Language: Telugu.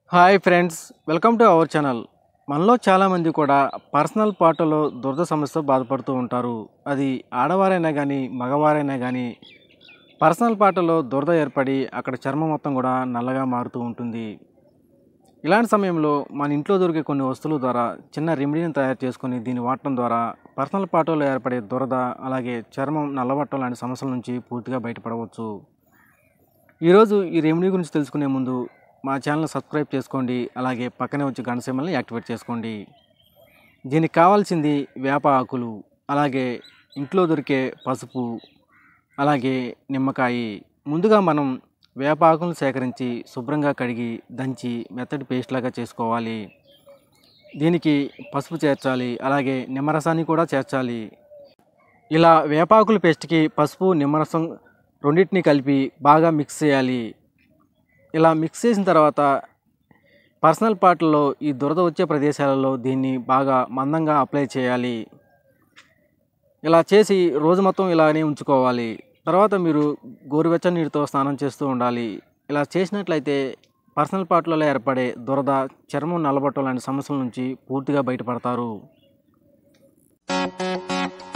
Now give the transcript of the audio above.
hi friends welcome to our channel మనలో చాలామంది కూడా పర్సనల్ పాటలో దురద సమస్యతో బాధపడుతూ ఉంటారు అది ఆడవారైనా కానీ మగవారైనా కానీ పర్సనల్ పాటలో దురద ఏర్పడి అక్కడ చర్మం మొత్తం కూడా నల్లగా మారుతూ ఉంటుంది ఇలాంటి సమయంలో మన ఇంట్లో దొరికే కొన్ని వస్తువుల ద్వారా చిన్న రెమెడీని తయారు చేసుకొని దీన్ని వాడటం ద్వారా పర్సనల్ పాటలో ఏర్పడే దురద అలాగే చర్మం నల్లబట్టం లాంటి సమస్యల నుంచి పూర్తిగా బయటపడవచ్చు ఈరోజు ఈ రెమెడీ గురించి తెలుసుకునే ముందు మా ఛానల్ సబ్స్క్రైబ్ చేసుకోండి అలాగే పక్కనే వచ్చి గంట సింబల్ని యాక్టివేట్ చేసుకోండి దీనికి కావాల్సింది వేప ఆకులు అలాగే ఇంట్లో దొరికే పసుపు అలాగే నిమ్మకాయ ముందుగా మనం వేప ఆకులను సేకరించి శుభ్రంగా కడిగి దంచి మెత్తటి పేస్ట్ లాగా చేసుకోవాలి దీనికి పసుపు చేర్చాలి అలాగే నిమ్మరసాన్ని కూడా చేర్చాలి ఇలా వేపాకుల పేస్ట్కి పసుపు నిమ్మరసం రెండింటిని కలిపి బాగా మిక్స్ చేయాలి ఇలా మిక్స్ చేసిన తర్వాత పర్సనల్ పార్ట్లో ఈ దురద వచ్చే ప్రదేశాలలో దీన్ని బాగా మందంగా అప్లై చేయాలి ఇలా చేసి రోజు మొత్తం ఇలానే ఉంచుకోవాలి తర్వాత మీరు గోరువెచ్చని నీటితో స్నానం చేస్తూ ఉండాలి ఇలా చేసినట్లయితే పర్సనల్ పార్ట్లలో ఏర్పడే దురద చర్మం నల్లబట్టం లాంటి సమస్యల నుంచి పూర్తిగా బయటపడతారు